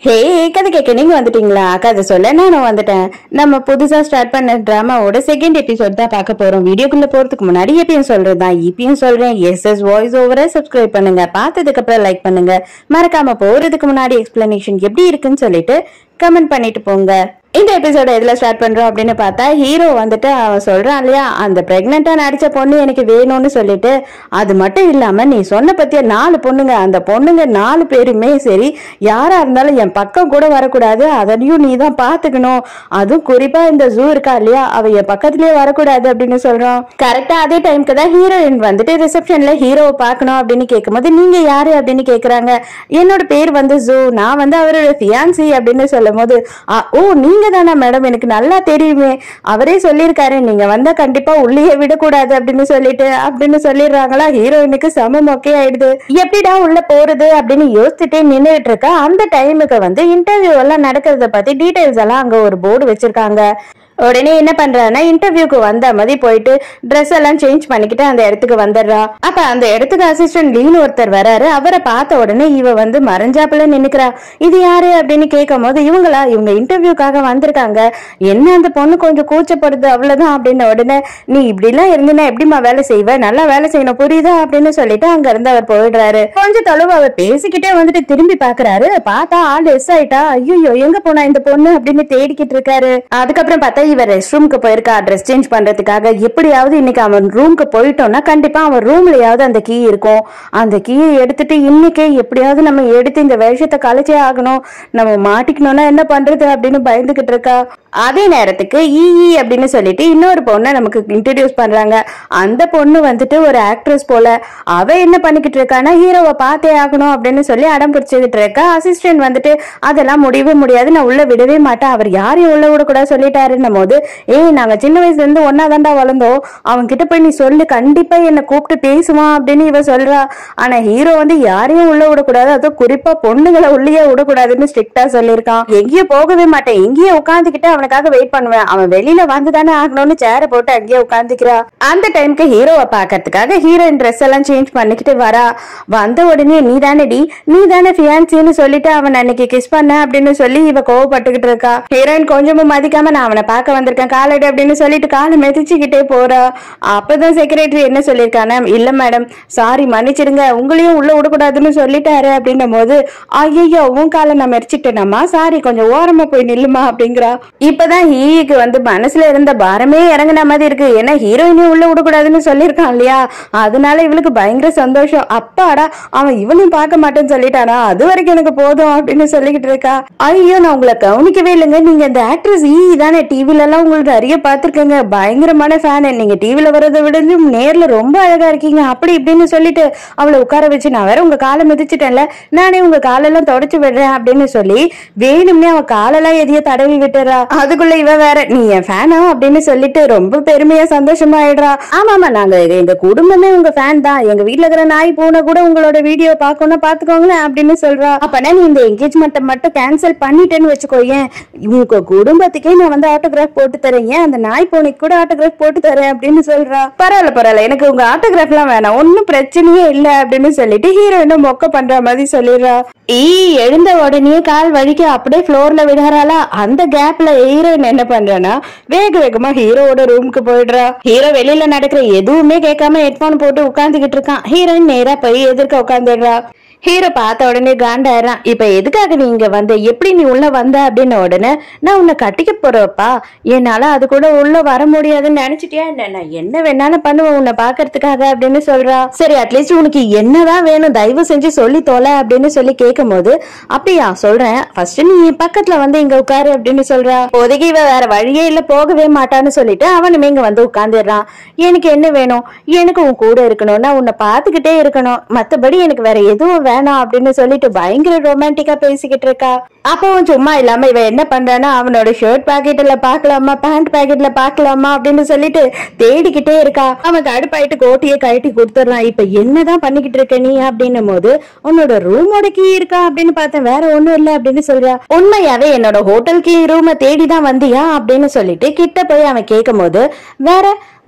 ஹே கதை கேட்க நீங்க வந்துட்டீங்களா கதை சொல்ல நானும் வந்துட்டேன் நம்ம புதுசா ஸ்டார்ட் பண்ண டிராமாவோட செகண்ட் எபிசோட் தான் பார்க்க போறோம் வீடியோக்குள்ள போறதுக்கு முன்னாடி எப்பயும் சொல்றதுதான் இப்பயும் சொல்றேன் எஸ் எஸ் வாய்ஸ் ஓவரை சப்ஸ்கிரைப் பண்ணுங்க பார்த்ததுக்கு அப்புறம் லைக் பண்ணுங்க மறக்காம போறதுக்கு முன்னாடி எக்ஸ்பிளனேஷன் எப்படி இருக்குன்னு சொல்லிட்டு கமெண்ட் பண்ணிட்டு போங்க இந்த எபிசோட எதுல ஸ்டார்ட் பண்றோம் அப்படின்னு பார்த்தா ஹீரோ வந்துட்டு அவன் சொல்றான் இல்லையா அந்த பிரெக்னெண்டா நடிச்ச பொண்ணு எனக்கு வேணும்னு சொல்லிட்டு அது மட்டும் இல்லாம நீ சொன்ன பத்திய நாலு பொண்ணுங்க அந்த பொண்ணுங்க நாலு பேருமே சரி யாரா இருந்தாலும் என் பக்கம் கூட வரக்கூடாது அதையும் நீ தான் பாத்துக்கணும் அதுவும் குறிப்பா இந்த ஜூ இருக்கா இல்லையா அவ என் பக்கத்துலயே வரக்கூடாது அப்படின்னு சொல்றான் கரெக்டா அதே டைம்க்கு தான் ஹீரோயின் வந்துட்டு ரிசப்ஷன்ல ஹீரோவை பார்க்கணும் அப்படின்னு கேட்கும்போது நீங்க யாரு அப்படின்னு கேக்குறாங்க என்னோட பேர் வந்து ஜூ நான் வந்து அவரோட ஃபியான்சி அப்படின்னு சொல்லும் போது "ஆ, ஓ நீங்க தானே மேடம் எனக்கு நல்லா தெரியுமே அவரே சொல்லியிருக்காரு நீங்க வந்தா கண்டிப்பா உள்ளேயே விடக்கூடாது அப்படின்னு சொல்லிட்டு அப்படின்னு சொல்லிடுறாங்களா ஹீரோயினுக்கு செம மொக்கை ஆயிடுது எப்படிடா உள்ள போறது அப்படின்னு யோசிச்சுட்டே நின்றுட்டு இருக்கா அந்த டைமுக்கு வந்து இன்டர்வியூ எல்லாம் நடக்கிறத பத்தி டீடைல்ஸ் எல்லாம் அங்க ஒரு போர்டு வச்சிருக்காங்க உடனே என்ன பண்றான்னா இன்டர்வியூக்கு வந்த மாதிரி போயிட்டு ட்ரெஸ் எல்லாம் சேஞ்ச் பண்ணிக்கிட்டு அந்த இடத்துக்கு வந்துடுறா அப்ப அந்த இடத்துக்கு அசிஸ்டன்ட் லீன் ஒருத்தர் வராரு அவரை பார்த்த உடனே இவ வந்து மறைஞ்சாப்புல நின்னுக்கிறா இது யாரு அப்படின்னு கேட்கும் போது இவங்களா இவங்க இன்டர்வியூக்காக வந்திருக்காங்க என்ன அந்த பொண்ணு கொஞ்சம் கூச்சப்படுது அவ்வளவுதான் அப்படின்னு உடனே நீ இப்படி எல்லாம் இருந்தீங்கன்னா எப்படிம்மா வேலை செய்வ நல்லா வேலை செய்யணும் புரியுதா அப்படின்னு சொல்லிட்டு அங்க இருந்து அவர் போயிடுறாரு கொஞ்சம் தொலைவு அவர் பேசிக்கிட்டே வந்துட்டு திரும்பி பாக்குறாரு பார்த்தா ஆள் எஸ் ஆயிட்டா ஐயோ எங்க போனா இந்த பொண்ணு அப்படின்னு தேடிக்கிட்டு இருக்காரு அதுக்கப்புறம் பார்த்தா இவர் ரெஸ்ட் ரூம்க்கு போயிருக்கா ட்ரெஸ் சேஞ்ச் பண்றதுக்காக எப்படியாவது இன்னைக்கு அவன் ரூம்க்கு போயிட்டோம்னா கண்டிப்பா அவன் ரூம்லயாவது அந்த கீ இருக்கும் அந்த கீயை எடுத்துட்டு இன்னைக்கே எப்படியாவது நம்ம எடுத்து இந்த வேஷத்தை கலைச்சே ஆகணும் நம்ம மாட்டிக்கணும்னா என்ன பண்றது அப்படின்னு பயந்துகிட்டு இருக்கா அதே நேரத்துக்கு ஈஇ அப்படின்னு சொல்லிட்டு இன்னொரு பொண்ணை நமக்கு இன்ட்ரடியூஸ் பண்றாங்க அந்த பொண்ணு வந்துட்டு ஒரு ஆக்ட்ரஸ் போல அவ என்ன பண்ணிக்கிட்டு இருக்கான்னா ஹீரோவை பார்த்தே ஆகணும் அப்படின்னு சொல்லி அடம் பிடிச்சிக்கிட்டு இருக்கா அசிஸ்டன்ட் வந்துட்டு அதெல்லாம் முடியவே முடியாது நான் உள்ள விடவே மாட்டேன் அவர் யாரையும் உள்ள விட கூட சொல்லிட்டாருன்னும் போது ஏய் நாங்க சின்ன வயசுல இருந்து ஒன்னா தாண்டா வளர்ந்தோம் அவன் கிட்ட போய் நீ சொல்லு கண்டிப்பா என்ன கூப்பிட்டு பேசுவான் அப்படின்னு இவ சொல்றா ஆனா ஹீரோ வந்து யாரையும் உள்ள விடக்கூடாது அதுவும் குறிப்பா பொண்ணுங்களை உள்ளேயே விடக்கூடாதுன்னு ஸ்ட்ரிக்டா சொல்லியிருக்கான் எங்கேயும் போகவே மாட்டேன் இங்கேயே உட்காந்துக்கிட்டு அவனுக்காக வெயிட் பண்ணுவேன் அவன் வெளியில வந்து தானே ஆகணும்னு சேரை போட்டு அங்கேயே உட்காந்துக்கிறா அந்த டைம்க்கு ஹீரோவை பாக்கிறதுக்காக ஹீரோயின் ட்ரெஸ் எல்லாம் சேஞ்ச் பண்ணிக்கிட்டு வரா வந்த உடனே நீ தானடி நீ தானே ஃபியான்சின்னு சொல்லிட்டு அவன் அன்னைக்கு கிஸ் பண்ண அப்படின்னு சொல்லி இவ கோவப்பட்டுக்கிட்டு இருக்கா ஹீரோயின் கொஞ்சமும் மதிக்காம நான் அவனை பார்க்க வந்திருக்கேன் காலடி அப்படின்னு சொல்லிட்டு காலை மிதிச்சுக்கிட்டே போறா அப்பதான் செக்ரட்டரி என்ன சொல்லியிருக்கானா இல்ல மேடம் சாரி மன்னிச்சிடுங்க உங்களையும் உள்ள விடக்கூடாதுன்னு சொல்லிட்டாரு அப்படின்னும் போது ஐயோ உன் காலை நான் மெரிச்சிட்டேனாமா சாரி கொஞ்சம் ஓரமா போய் நில்லுமா அப்படிங்கிறா இப்பதான் ஹீக்கு வந்து மனசுல இருந்த பாரமே இறங்குன மாதிரி இருக்கு ஏன்னா ஹீரோயினையும் உள்ள விடக்கூடாதுன்னு சொல்லியிருக்கான் இல்லையா அதனால இவளுக்கு பயங்கர சந்தோஷம் அப்பாடா அவன் இவனையும் பார்க்க மாட்டேன்னு சொல்லிட்டானா அது வரைக்கும் எனக்கு போதும் அப்படின்னு சொல்லிக்கிட்டு இருக்கா ஐயோ நான் உங்களை கவனிக்கவே இல்லைங்க நீங்க இந்த ஆக்ட்ரஸ் ஈ தானே டிவில எல்லாம் உங்களுக்கு நிறைய பார்த்திருக்கேங்க பயங்கரமான ஃபேன் நீங்க டிவில வரதை விட நேர்ல ரொம்ப அழகா இருக்கீங்க அப்படி இப்படின்னு சொல்லிட்டு அவளை உட்கார வச்சு நான் வேற உங்க காலை மிதிச்சிட்டேன்ல நானே உங்க காலெல்லாம் தொடச்சு விடுறேன் அப்படின்னு சொல்லி வேணும்னே அவன் காலெல்லாம் எதையோ தடவி விட்டுறா அதுக்குள்ள இவ வேற நீ என் ஃபேனா அப்படின்னு சொல்லிட்டு ரொம்ப பெருமையா சந்தோஷமா ஆயிடுறா ஆமாமா நாங்க எங்க குடும்பமே உங்க ஃபேன் தான் எங்க வீட்ல இருக்கிற நாய் பூனை கூட உங்களோட வீடியோ பார்க்கணும் பாத்துக்கோங்களேன் அப்படின்னு சொல்றா அப்பனா நீ இந்த என்கேஜ்மெண்ட்டை மட்டும் கேன்சல் பண்ணிட்டேன்னு வச்சுக்கோயேன் உங்க குடும்பத்துக்கே நான் வந்து ஆட்டோகிராஃப் போட்டு தரேன் ஏன் அந்த நாய் பூனைக்கு கூட ஆட்டோகிராஃப் போட்டு தரேன் அப்படின்னு சொல்றா பரவாயில்ல பரவாயில்ல எனக்கு உங்க ஆட்டோகிராஃப் எல்லாம் வேணாம் ஒன்னும் பிரச்சனையே இல்ல அப்படின்னு சொல்லிட்டு ஹீரோயினும் மொக்க பண்ற மாதிரி சொல்லிடுறா ஈ எழுந்த உடனே கால் வழிக்கு அப்படியே ஃப்ளோர்ல விடுறாளா அந்த கேப்ல ஹீரோயின் என்ன பண்றானா வேக வேகமா ஹீரோவோட ரூமுக்கு போயிடுறா ஹீரோ வெளியில நடக்கிற எதுவுமே கேட்காம ஹெட்போன் போட்டு உட்காந்துக்கிட்டு இருக்கான் ஹீரோயின் நேரா போய் எதிர்க்க உட்காந்துடுறா ஹீரோ பார்த்த உடனே காண்டாயிரான் இப்ப எதுக்காக நீ இங்க வந்த எப்படி நீ உள்ள வந்த அப்படின்னு உடனே நான் உன்னை கட்டிக்க போறப்பா என்னால அது கூட உள்ள வர முடியாதுன்னு நினைச்சிட்டியா என்ன நான் என்ன வேணாலும் பண்ணுவேன் உன்னை பாக்குறதுக்காக அப்படின்னு சொல்றா சரி அட்லீஸ்ட் உனக்கு என்னதான் வேணும் தயவு செஞ்சு சொல்லி தொலை அப்படின்னு சொல்லி கேட்கும் போது அப்படியா சொல்றேன் ஃபர்ஸ்ட் நீ என் பக்கத்துல வந்து இங்க உட்காரு அப்படின்னு சொல்றா இப்போதைக்கு இவ வேற வழியே இல்ல போகவே மாட்டான்னு சொல்லிட்டு அவனுமே இங்க வந்து உட்கார்ந்துடுறான் எனக்கு என்ன வேணும் எனக்கு உன் கூட இருக்கணும்னா உன்னை பாத்துக்கிட்டே இருக்கணும் மத்தபடி எனக்கு வேற எதுவும் வேணாம் அப்படின்னு சொல்லிட்டு பயங்கர ரொமான்டிக்கா பேசிக்கிட்டு இருக்கா அப்பவும் சும்மா இல்லாம இவ என்ன பண்றானா அவனோட ஷர்ட் பாக்கெட்ல பாக்கலாமா பேண்ட் பாக்கெட்ல பாக்கலாமா அப்படின்னு சொல்லிட்டு தேடிக்கிட்டே இருக்கா அவன் கடுப்பாயிட்டு கோட்டியை கழட்டி கொடுத்துட்றான் இப்ப என்னதான் பண்ணிக்கிட்டு இருக்க நீ அப்படின்னும் போது உன்னோட ரூமோட கீ இருக்கா அப்படின்னு பார்த்தேன் வேற ஒண்ணும் இல்ல அப்படின்னு சொல்றா உண்மையாவே என்னோட ஹோட்டல் கீ ரூமை தேடி தான் வந்தியா அப்படின்னு சொல்லிட்டு கிட்ட போய் அவன் கேட்கும் போது வேற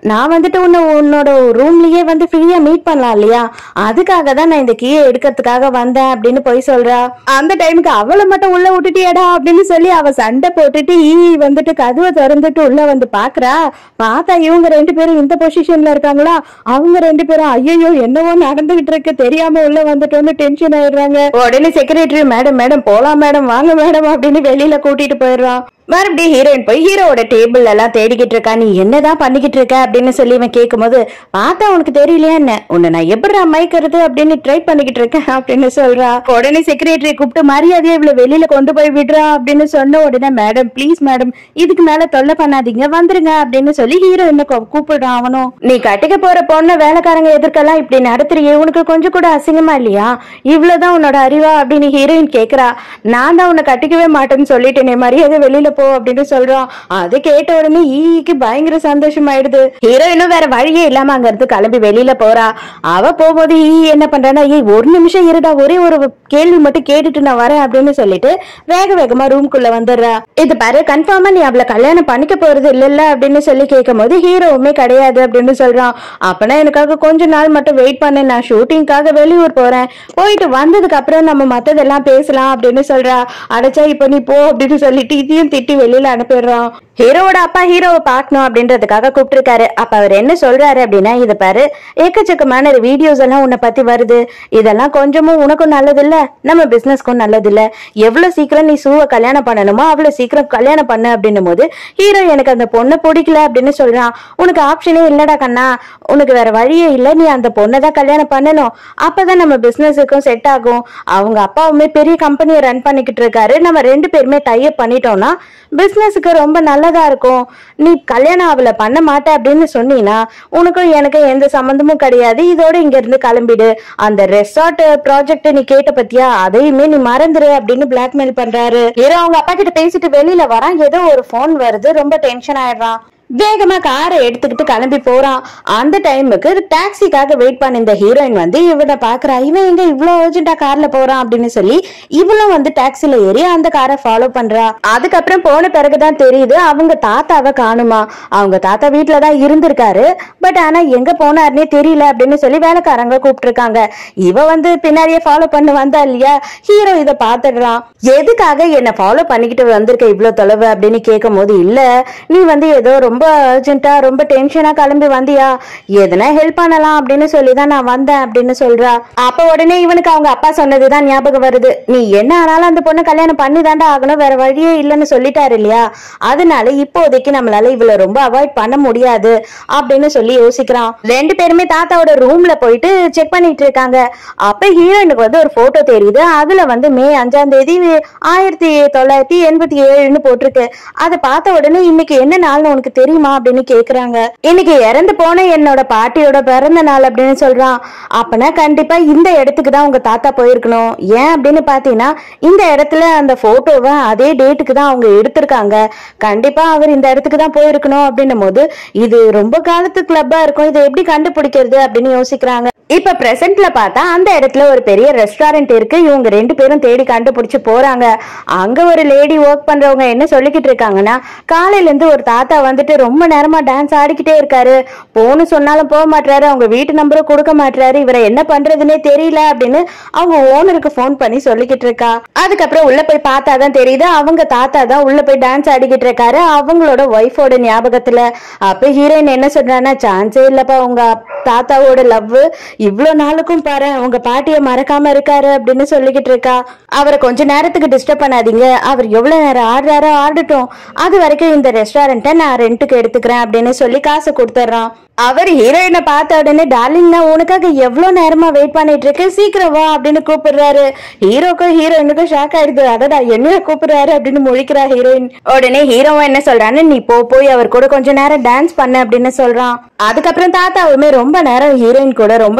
நான் வந்துட்டு உன்னை உன்னோட ரூம்லயே வந்து ஃப்ரீயா மீட் பண்ணலாம் இல்லையா அதுக்காக தான் நான் இந்த கீயை எடுக்கிறதுக்காக வந்தேன் அப்படின்னு போய் சொல்றா அந்த டைமுக்கு அவளை மட்டும் உள்ள விட்டுட்டியாடா அப்படின்னு சொல்லி அவ சண்டை போட்டுட்டு ஈ வந்துட்டு கதவை திறந்துட்டு உள்ள வந்து பாக்குறா பார்த்தா இவங்க ரெண்டு பேரும் இந்த பொசிஷன்ல இருக்காங்களா அவங்க ரெண்டு பேரும் ஐயோ என்னவோ நடந்துகிட்டு இருக்கு தெரியாம உள்ள வந்துட்டு வந்து டென்ஷன் ஆயிடுறாங்க உடனே செக்ரட்டரி மேடம் மேடம் போலாம் மேடம் வாங்க மேடம் அப்படின்னு வெளியில கூட்டிட்டு போயிடுறான் மறுபடியும் ஹீரோயின் போய் ஹீரோவோட டேபிள் எல்லாம் தேடிக்கிட்டு இருக்கா நீ என்னதான் பண்ணிக்கிட்டு இருக்க அப்படின்னு சொல்லி இவன் கேட்கும்போது பார்த்தா உனக்கு தெரியலையா என்ன உன்னை நான் எப்படி மயக்கிறது அப்படின்னு ட்ரை பண்ணிக்கிட்டு இருக்கேன் அப்படின்னு சொல்றா உடனே செக்ரட்டரி கூப்பிட்டு மரியாதையா இவ்வளவு வெளியில கொண்டு போய் விடுறா அப்படின்னு சொன்ன உடனே மேடம் ப்ளீஸ் மேடம் இதுக்கு மேல தொல்லை பண்ணாதீங்க வந்துருங்க அப்படின்னு சொல்லி ஹீரோயினை கூப்பிடுறான் அவனும் நீ கட்டிக்க போற பொண்ணு வேலைக்காரங்க எதிர்க்கெல்லாம் இப்படி நடத்துறியே உனக்கு கொஞ்சம் கூட அசிங்கமா இல்லையா இவ்வளவுதான் உன்னோட அறிவா அப்படின்னு ஹீரோயின் கேக்குறா நான் தான் உன்னை கட்டிக்கவே மாட்டேன்னு சொல்லிட்டேனே மரியாதை வெளியில போ அப்படின்னு சொல்றான் அது கேட்ட உடனே ஈக்கு பயங்கர சந்தோஷம் ஆயிடுது ஹீரோயினும் வேற வழியே இல்லாம அங்க இருந்து கிளம்பி வெளியில போறா அவ போகும்போது ஈ என்ன பண்றானா ஏய் ஒரு நிமிஷம் இருடா ஒரே ஒரு கேள்வி மட்டும் கேட்டுட்டு நான் வரேன் அப்படின்னு சொல்லிட்டு வேக வேகமா ரூம்குள்ள வந்துடுறா இது பாரு கன்ஃபார்மா நீ அவளை கல்யாணம் பண்ணிக்க போறது இல்லல்ல அப்படின்னு சொல்லி கேட்கும் போது ஹீரோவுமே கிடையாது அப்படின்னு சொல்றான் அப்பனா எனக்காக கொஞ்ச நாள் மட்டும் வெயிட் பண்ணு நான் ஷூட்டிங்காக வெளியூர் போறேன் போயிட்டு வந்ததுக்கு அப்புறம் நம்ம மத்ததெல்லாம் பேசலாம் அப்படின்னு சொல்றா அடைச்சா இப்ப நீ போ அப்படின்னு சொல்லிட்டு இதையும் திட்டி வெளியில அனுப்பிடுறான் ஹீரோவோட அப்பா ஹீரோவை பார்க்கணும் அப்படின்றதுக்காக கூப்பிட்டுருக்காரு அப்ப அவர் என்ன சொல்றாரு அப்படின்னா இதை பாரு எக்கச்சக்கமான வீடியோஸ் எல்லாம் உன்னை பத்தி வருது இதெல்லாம் கொஞ்சமும் உனக்கும் நல்லது இல்ல நம்ம பிசினஸ்க்கும் நல்லது இல்ல எவ்வளவு சீக்கிரம் நீ சூவை கல்யாணம் பண்ணணுமோ அவ்வளவு சீக்கிரம் கல்யாணம் பண்ணு அப்படின்னும் போது ஹீரோ எனக்கு அந்த பொண்ணை பிடிக்கல அப்படின்னு சொல்றான் உனக்கு ஆப்ஷனே இல்லடா கண்ணா உனக்கு வேற வழியே இல்ல நீ அந்த பொண்ணை தான் கல்யாணம் பண்ணணும் அப்பதான் நம்ம பிசினஸுக்கும் செட் ஆகும் அவங்க அப்பாவுமே பெரிய கம்பெனியை ரன் பண்ணிக்கிட்டு இருக்காரு நம்ம ரெண்டு பேருமே டைப் பண்ணிட்டோம்னா பிசினஸுக்கு ரொம்ப நல்லதா இருக்கும் நீ கல்யாணம் அவளை பண்ண மாட்ட அப்படின்னு சொன்னீங்கன்னா உனக்கும் எனக்கும் எந்த சம்மந்தமும் கிடையாது இதோட இங்க இருந்து கிளம்பிடு அந்த ரெசார்ட் ப்ராஜெக்ட் நீ கேட்ட பத்தியா அதையுமே நீ மறந்துரு அப்படின்னு பிளாக்மெயில் பண்றாரு ஹீரோ அவங்க அப்பா கிட்ட பேசிட்டு வெளியில வரான் ஏதோ ஒரு ஃபோன் வருது ரொம்ப டென்ஷன் ஆயிடுறான் வேகமா காரை எடுத்துக்கிட்டு கிளம்பி போறான் அந்த டைமுக்கு டாக்ஸிக்காக வெயிட் பண்ண இந்த ஹீரோயின் வந்து இவனை பாக்குறா இவன் எங்க இவ்வளவு அர்ஜென்ட்டா கார்ல போறான் அப்படின்னு சொல்லி இவளும் வந்து டாக்ஸில ஏறி அந்த காரை ஃபாலோ பண்றா அதுக்கப்புறம் போன பிறகுதான் தெரியுது அவங்க தாத்தாவை காணுமா அவங்க தாத்தா வீட்டுல தான் இருந்திருக்காரு பட் ஆனா எங்க போனாருன்னே தெரியல அப்படின்னு சொல்லி வேலைக்காரங்க கூப்பிட்டுருக்காங்க இவ வந்து பின்னாடியே ஃபாலோ பண்ணி வந்தா இல்லையா ஹீரோ இதை பாத்துடுறான் எதுக்காக என்ன ஃபாலோ பண்ணிக்கிட்டு வந்திருக்க இவ்வளவு தொலைவு அப்படின்னு கேட்கும் போது இல்ல நீ வந்து ஏதோ ரொம்ப அர்ஜென்ட்டா ரொம்ப டென்ஷனா கிளம்பி வந்தியா எதுனா ஹெல்ப் பண்ணலாம் அப்படின்னு சொல்லி தான் நான் வந்தேன் அப்படின்னு சொல்றா அப்ப உடனே இவனுக்கு அவங்க அப்பா சொன்னதுதான் ஞாபகம் வருது நீ என்ன ஆனாலும் அந்த பொண்ணு கல்யாணம் பண்ணி தாண்டா ஆகணும் வேற வழியே இல்லைன்னு சொல்லிட்டாரு இல்லையா அதனால இப்போதைக்கு நம்மளால இவளை ரொம்ப அவாய்ட் பண்ண முடியாது அப்படின்னு சொல்லி யோசிக்கிறான் ரெண்டு பேருமே தாத்தாவோட ரூம்ல போயிட்டு செக் பண்ணிட்டு இருக்காங்க அப்ப ஹீரோயினுக்கு வந்து ஒரு போட்டோ தெரியுது அதுல வந்து மே அஞ்சாம் தேதி ஆயிரத்தி தொள்ளாயிரத்தி எண்பத்தி ஏழுன்னு போட்டிருக்கு அதை பார்த்த உடனே இன்னைக்கு என்ன நாள்னு உனக்கு தெரியுமா அப்படின்னு கேக்குறாங்க இன்னைக்கு இறந்து போன என்னோட பாட்டியோட பிறந்த நாள் அப்படின்னு சொல்றான் அப்பனா கண்டிப்பா இந்த இடத்துக்கு தான் உங்க தாத்தா போயிருக்கணும் ஏன் அப்படின்னு பாத்தீங்கன்னா இந்த இடத்துல அந்த போட்டோவை அதே டேட்டுக்கு தான் அவங்க எடுத்திருக்காங்க கண்டிப்பா அவர் இந்த இடத்துக்கு தான் போயிருக்கணும் அப்படின்னும் போது இது ரொம்ப காலத்து கிளப்பா இருக்கும் இதை எப்படி கண்டுபிடிக்கிறது அப்படின்னு யோசிக்கிறாங்க இப்ப பிரசன்ட்ல பார்த்தா அந்த இடத்துல ஒரு பெரிய ரெஸ்டாரண்ட் இருக்கு இவங்க ரெண்டு பேரும் தேடி கண்டுபிடிச்சு போறாங்க அங்க ஒரு லேடி ஒர்க் பண்றவங்க என்ன சொல்லிக்கிட்டு இருக்காங்கன்னா காலையில இருந்து ஒரு தாத்தா வந்துட்டு ரொம்ப நேரமா டான்ஸ் ஆடிக்கிட்டே இருக்காரு போன்னு சொன்னாலும் போக மாட்டாரு அவங்க வீட்டு நம்பரும் கொடுக்க மாட்டாரு இவரை என்ன பண்றதுன்னே தெரியல அப்படின்னு அவங்க ஓனருக்கு ஃபோன் பண்ணி சொல்லிக்கிட்டு இருக்கா அதுக்கப்புறம் உள்ள போய் பார்த்தா தான் தெரியுது அவங்க தாத்தா தான் உள்ள போய் டான்ஸ் ஆடிக்கிட்டு இருக்காரு அவங்களோட ஒய்ஃபோட ஞாபகத்துல அப்ப ஹீரோயின் என்ன சொல்றான்னா சான்ஸே இல்லப்பா உங்க தாத்தாவோட லவ் இவ்வளவு நாளுக்கும் பாரு உங்க பாட்டிய மறக்காம இருக்காரு அப்படின்னு சொல்லிக்கிட்டு இருக்கா அவரை கொஞ்ச நேரத்துக்கு டிஸ்டர்ப் பண்ணாதீங்க அவர் எவ்வளவு நேரம் ஆடுறாரோ ஆடட்டும் அது வரைக்கும் இந்த ரெஸ்டாரண்ட்டை நான் ரெண்ட்டுக்கு எடுத்துக்கிறேன் அப்படின்னு சொல்லி காசு கொடுத்துட்றான் அவர் ஹீரோயினை பார்த்த உடனே டார்லிங் நான் உனக்காக எவ்வளவு நேரமா வெயிட் பண்ணிட்டு இருக்கேன் சீக்கிரம் வா அப்படின்னு கூப்பிடுறாரு ஹீரோக்கும் ஹீரோயினுக்கும் ஷாக் ஆயிடுது அடடா என்ன கூப்பிடுறாரு அப்படின்னு முழிக்கிறா ஹீரோயின் உடனே ஹீரோவும் என்ன சொல்றான்னு நீ போ போய் அவர் கூட கொஞ்ச நேரம் டான்ஸ் பண்ண அப்படின்னு சொல்றான் அதுக்கப்புறம் தாத்தாவுமே ரொம்ப நேரம் ஹீரோயின் கூட ரொம்ப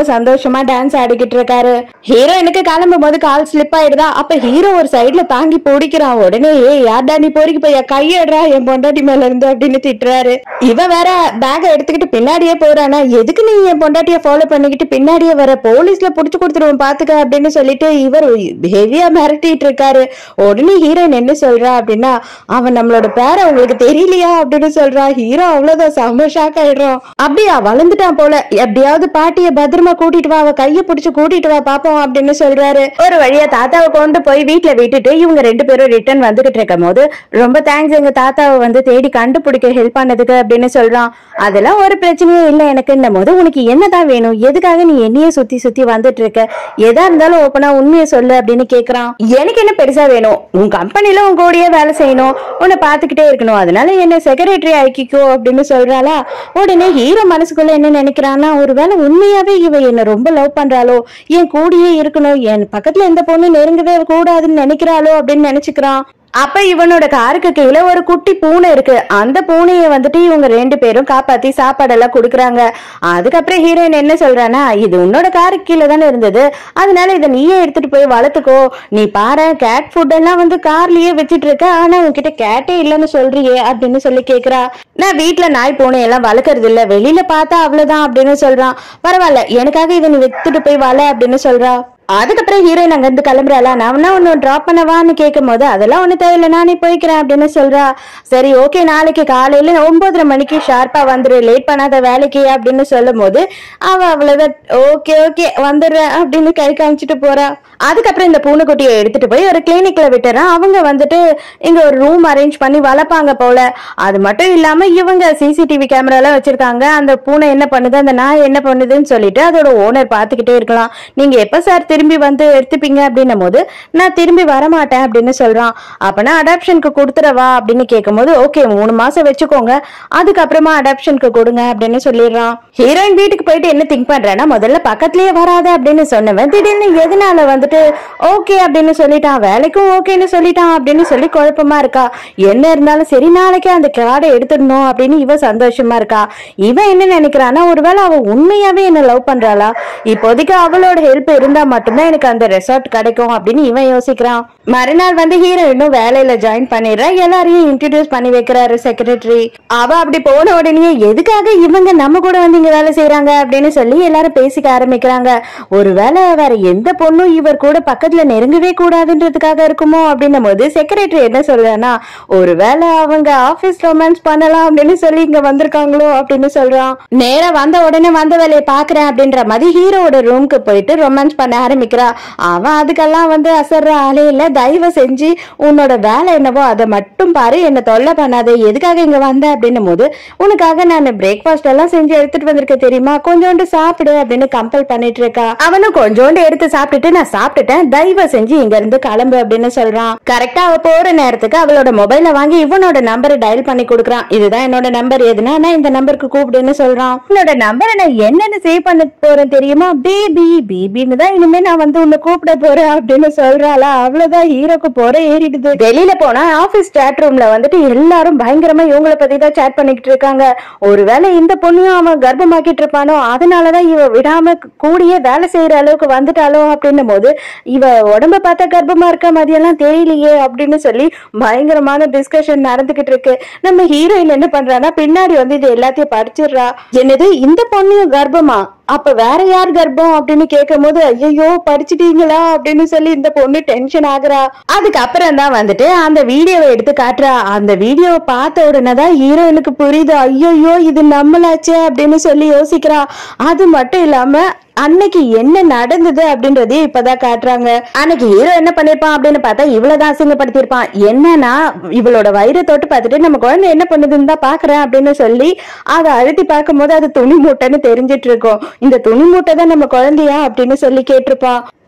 சந்தோஷமா டான்ஸ் ஆடிக்கிட்டு இருக்காரு ஹீரோயினுக்கு கிளம்பும் போது கால் ஸ்லிப் ஆயிடுதா அப்ப ஹீரோ ஒரு சைடுல தாங்கி பிடிக்கிறான் உடனே ஏய் யார்டா நீ பொறுக்கி போய் கையடுறா என் பொண்டாட்டி மேல இருந்து அப்படின்னு திட்டுறாரு இவன் வேற பேக்கை எடுத்துக்கிட்டு பின்னாடியே போறானா எதுக்கு நீ என் பொண்டாட்டிய ஃபாலோ பண்ணிக்கிட்டு பின்னாடியே வர போலீஸ்ல புடிச்சு கொடுத்துருவோம் பாத்துக்க அப்படின்னு சொல்லிட்டு இவர் ஹெவியா மிரட்டிட்டு இருக்காரு உடனே ஹீரோயின் என்ன சொல்றா அப்படின்னா அவன் நம்மளோட பேர உங்களுக்கு தெரியலையா அப்படின்னு சொல்றா ஹீரோ அவ்வளவுதான் செம்ம ஷாக் ஆயிடுறோம் அப்படியா வளர்ந்துட்டான் போல எப்படியாவது பாட்டிய பத்திரமா கூட்டிட்டு வா அவ கைய பிடிச்சு கூட்டிட்டு வா பாப்போம் அப்படின்னு சொல்றாரு ஒரு வழியா தாத்தாவை கொண்டு போய் வீட்டுல விட்டுட்டு இவங்க ரெண்டு பேரும் ரிட்டர்ன் வந்துகிட்டு இருக்கும் போது ரொம்ப தேங்க்ஸ் எங்க தாத்தாவை வந்து தேடி கண்டுபிடிக்க ஹெல்ப் பண்ணதுக்கு அப்படின்னு சொல்றான் அதெல்லாம் ஒரு பிரச்சனையும் இல்லை எனக்குன்னும் போது உனக்கு என்னதான் வேணும் எதுக்காக நீ என்னையே சுத்தி சுத்தி வந்துட்டு இருக்க எதா இருந்தாலும் ஓப்பனா உண்மையை சொல்லு அப்படின்னு கேக்குறான் எனக்கு என்ன பெருசா வேணும் உன் கம்பெனில உன் கூடயே வேலை செய்யணும் உன்னை பாத்துக்கிட்டே இருக்கணும் அதனால என்ன செக்ரட்டரி ஆக்கிக்கோ அப்படின்னு சொல்றாளா உடனே ஹீரோ மனசுக்குள்ள என்ன நினைக்கிறான்னா ஒருவேளை உண்மையாவே இவ என்ன ரொம்ப லவ் பண்றாளோ என் கூடயே இருக்கணும் என் பக்கத்துல எந்த பொண்ணு நெருங்கவே கூடாதுன்னு நினைக்கிறாளோ அப்படின்னு நினைச்சுக்கிறான் அப்ப இவனோட காருக்கு கீழே ஒரு குட்டி பூனை இருக்கு அந்த பூனையை வந்துட்டு இவங்க ரெண்டு பேரும் காப்பாத்தி சாப்பாடெல்லாம் கொடுக்குறாங்க அதுக்கப்புறம் ஹீரோயின் என்ன சொல்றானா இது உன்னோட காருக்கு கீழே தானே இருந்தது அதனால இதை நீயே எடுத்துட்டு போய் வளர்த்துக்கோ நீ பாரு கேட் ஃபுட் எல்லாம் வந்து கார்லயே வச்சிட்டு இருக்க ஆனா உன்கிட்ட கேட்டே இல்லைன்னு சொல்றியே அப்படின்னு சொல்லி கேக்குறா நான் வீட்டுல நாய் பூனை எல்லாம் வளர்க்கறது இல்ல வெளியில பார்த்தா அவ்வளவுதான் அப்படின்னு சொல்றான் பரவாயில்ல எனக்காக இதை நீ வித்துட்டு போய் வள அப்படின்னு சொல்றா அதுக்கப்புறம் ஹீரோயின் அங்க இருந்து கிளம்புறாளா நான் வேணா ஒன்னு டிராப் பண்ணவான்னு கேட்கும் போது அதெல்லாம் ஒண்ணு தேவையில்ல நானே போய்க்கிறேன் அப்படின்னு சொல்றா சரி ஓகே நாளைக்கு காலையில ஒன்பதரை மணிக்கு ஷார்ப்பா வந்துரு லேட் பண்ணாத வேலைக்கு அப்படின்னு சொல்லும் போது அவ அவ்வளவுதான் ஓகே ஓகே வந்துடுறேன் அப்படின்னு கை காமிச்சிட்டு போறா அதுக்கப்புறம் இந்த பூனைக்குட்டியை எடுத்துட்டு போய் ஒரு கிளினிக்ல விட்டுறான் அவங்க வந்துட்டு இங்க ஒரு ரூம் அரேஞ்ச் பண்ணி வளர்ப்பாங்க போல அது மட்டும் இல்லாம இவங்க சிசிடிவி கேமரா எல்லாம் வச்சிருக்காங்க அந்த பூனை என்ன பண்ணுது அந்த நாய் என்ன பண்ணுதுன்னு சொல்லிட்டு அதோட ஓனர் பாத்துக்கிட்டே இருக்கலாம் நீங்க எப்ப சார் திரும்பி வந்து எடுத்துப்பீங்க அப்படின்னும் போது நான் திரும்பி வரமாட்டேன் அப்படின்னு சொல்றான் அப்பனா அடாப்ஷனுக்கு கொடுத்துறவா அப்படின்னு கேட்கும்போது ஓகே மூணு மாசம் வச்சுக்கோங்க அதுக்கப்புறமா அடாப்ஷனுக்கு கொடுங்க அப்படின்னு சொல்லிடுறான் ஹீரோயின் வீட்டுக்கு போயிட்டு என்ன திங்க் பண்றேன்னா முதல்ல பக்கத்துலயே வராத அப்படின்னு சொன்னவன் திடீர்னு எதனால வந்துட்டு ஓகே அப்படின்னு சொல்லிட்டான் வேலைக்கும் ஓகேன்னு சொல்லிட்டான் அப்படின்னு சொல்லி குழப்பமா இருக்கா என்ன இருந்தாலும் சரி நாளைக்கு அந்த கார்டை எடுத்துடணும் அப்படின்னு இவ சந்தோஷமா இருக்கா இவன் என்ன நினைக்கிறான்னா ஒருவேளை அவ உண்மையாவே என்ன லவ் பண்றாளா இப்போதைக்கு அவளோட ஹெல்ப் இருந்தா மட்டும்தான் எனக்கு அந்த ரெசார்ட் கிடைக்கும் அப்படின்னு இவன் யோசிக்கிறான் மறுநாள் வந்து ஹீரோயினும் வேலையில ஜாயின் பண்ணிடுறா எல்லாரையும் இன்ட்ரடியூஸ் பண்ணி வைக்கிறாரு செக்ரட்டரி அவ அப்படி போன உடனே எதுக்காக இவங்க நம்ம கூட வந்து இங்க வேலை செய்யறாங்க அப்படின்னு சொல்லி எல்லாரும் பேசிக்க ஆரம்பிக்கிறாங்க ஒருவேளை வேற எந்த பொண்ணும் இவர் கூட பக்கத்துல நெருங்கவே கூடாதுன்றதுக்காக இருக்குமோ அப்படின்னும் போது செக்ரட்டரி என்ன சொல்றானா ஒருவேளை அவங்க ஆபீஸ் ரொமான்ஸ் பண்ணலாம் அப்படின்னு சொல்லி இங்க வந்திருக்காங்களோ அப்படின்னு சொல்றான் நேரா வந்த உடனே வந்த வேலையை பாக்குறேன் அப்படின்ற மாதிரி ஹீரோவோட ரூம்க்கு போயிட்டு ரொமான்ஸ் பண்ண ஆரம்பிக்கிறா அவன் அதுக்கெல்லாம் வந்து அசர்ற ஆளே இல்ல தயவு செஞ்சு உன்னோட வேலை என்னவோ அதை மட்டும் பாரு என்ன தொல்லை பண்ணாத எதுக்காக இங்க வந்த அப்படின்னும் போது உனக்காக நான் பிரேக்ஃபாஸ்ட் எல்லாம் செஞ்சு எடுத்துட்டு வந்திருக்க தெரியுமா கொஞ்சோண்டு சாப்பிடு அப்படின்னு கம்பல் பண்ணிட்டு இருக்கா அவனும் கொஞ்சோண்டு எடுத்து சாப்பிட்டுட்டு நான் சாப்பிட்டுட்டேன் தயவு செஞ்சு இங்க இருந்து கிளம்பு அப்படின்னு சொல்றான் கரெக்டா அவ போற நேரத்துக்கு அவளோட மொபைல வாங்கி இவனோட நம்பரை டயல் பண்ணி கொடுக்குறான் இதுதான் என்னோட நம்பர் எதுனா நான் இந்த நம்பருக்கு கூப்பிடுன்னு சொல்றான் உன்னோட நம்பரை நான் என்னன்னு சேவ் பண்ண போறேன் தெரியுமா பேபி பேபின்னு தான் இனிமே நான் வந்து உன்னை கூப்பிட போறேன் அப்படின்னு சொல்றாளா அவ்வளவுதான் ஹீரோக்கு போற ஏறிடுது வெளியில போனா ஆபீஸ் chat ரூம்ல வந்துட்டு எல்லாரும் பயங்கரமா இவங்கள பத்தி தான் சேட் பண்ணிக்கிட்டு இருக்காங்க ஒருவேளை இந்த பொண்ணையும் அவன் கர்ப்பமாக்கிட்டு இருப்பானோ அதனாலதான் இவ விடாம கூடிய வேலை செய்யற அளவுக்கு வந்துட்டாலோ அப்படின்னும் போது இவ உடம்ப பார்த்தா கர்ப்பமா இருக்க மாதிரியெல்லாம் தெரியலையே அப்படின்னு சொல்லி பயங்கரமான டிஸ்கஷன் நடந்துகிட்டு இருக்கு நம்ம ஹீரோயின் என்ன பண்றான்னா பின்னாடி வந்து இது எல்லாத்தையும் படிச்சிடுறா என்னது இந்த பொண்ணையும் கர்ப்பமா அப்ப வேற யார் கர்ப்பம் அப்படின்னு கேட்கும் போது ஐயோ படிச்சிட்டீங்களா அப்படின்னு சொல்லி இந்த பொண்ணு டென்ஷன் ஆகுறா அதுக்கப்புறம் தான் வந்துட்டு அந்த வீடியோவை எடுத்து காட்டுறா அந்த வீடியோவை பார்த்த உடனே தான் ஹீரோயினுக்கு புரியுது ஐயோ இது நம்மளாச்சே அப்படின்னு சொல்லி யோசிக்கிறா அது மட்டும் இல்லாம அன்னைக்கு என்ன நடந்தது அப்படின்றதையும் இப்பதான் காட்டுறாங்க அன்னைக்கு ஹீரோ என்ன பண்ணிருப்பான் அப்படின்னு பார்த்தா இவ்வளவுதான் அசிங்கப்படுத்திருப்பான் என்னன்னா இவளோட வயிறை தொட்டு பார்த்துட்டு நம்ம குழந்தை என்ன பண்ணுதுன்னு தான் பாக்குறேன் அப்படின்னு சொல்லி அதை அழுத்தி பார்க்கும்போது அது துணி மூட்டைன்னு தெரிஞ்சிட்டு இருக்கும் இந்த துணி மூட்டை தான் நம்ம குழந்தையா அப்படின்னு சொல்லி கேட்டிருப்பான்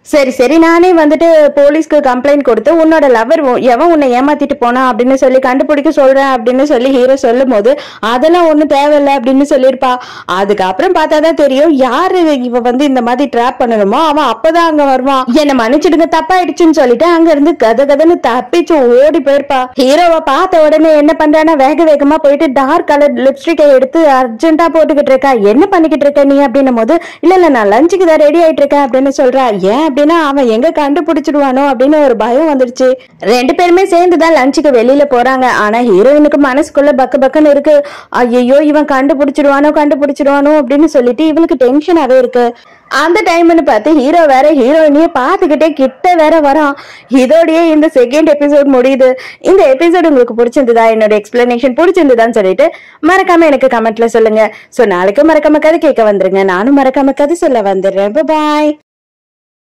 சரி சரி நானே வந்துட்டு போலீஸ்க்கு கம்ப்ளைண்ட் கொடுத்து உன்னோட லவர் எவன் உன்னை ஏமாத்திட்டு போனா அப்படின்னு சொல்லி கண்டுபிடிக்க சொல்றேன் அப்படின்னு சொல்லி ஹீரோ சொல்லும் போது அதெல்லாம் ஒண்ணும் தேவையில்லை அப்படின்னு சொல்லியிருப்பா அதுக்கப்புறம் பார்த்தாதான் தெரியும் யாரு இவ வந்து இந்த மாதிரி ட்ராப் பண்ணணுமோ அவன் அப்பதான் அங்க வருவான் என்ன மன்னிச்சிடுங்க தப்பாயிடுச்சுன்னு சொல்லிட்டு அங்க இருந்து கத கதன்னு தப்பிச்சு ஓடி போயிருப்பா ஹீரோவை பார்த்த உடனே என்ன பண்றானா வேக வேகமா போயிட்டு டார்க் கலர் லிப்ஸ்டிக்கை எடுத்து அர்ஜென்ட்டா போட்டுக்கிட்டு இருக்கா என்ன பண்ணிக்கிட்டு இருக்க நீ அப்படின்னும் போது இல்ல இல்ல நான் லஞ்சுக்கு தான் ரெடி ஆயிட்டு இருக்கேன் அப்படின்னு சொல்றா ஏன் அப்படின்னா அவன் எங்க கண்டுபிடிச்சிடுவானோ அப்படின்னு ஒரு பயம் வந்துருச்சு ரெண்டு பேருமே சேர்ந்து தான் லஞ்சுக்கு வெளியில போறாங்க ஆனா ஹீரோயினுக்கு மனசுக்குள்ள பக்கு பக்குன்னு இருக்கு ஐயோ இவன் கண்டுபிடிச்சிடுவானோ கண்டுபிடிச்சிடுவானோ அப்படின்னு சொல்லிட்டு இவளுக்கு டென்ஷனாவே இருக்கு அந்த டைம்னு பார்த்து ஹீரோ வேற ஹீரோயினிய பார்த்துக்கிட்டே கிட்ட வேற வரான் இதோடயே இந்த செகண்ட் எபிசோட் முடியுது இந்த எபிசோட் உங்களுக்கு பிடிச்சிருந்ததா என்னோட எக்ஸ்பிளனேஷன் பிடிச்சிருந்ததான்னு சொல்லிட்டு மறக்காம எனக்கு கமெண்ட்ல சொல்லுங்க சோ நாளைக்கு மறக்காம கதை கேட்க வந்துருங்க நானும் மறக்காம கதை சொல்ல வந்துடுறேன் பாய்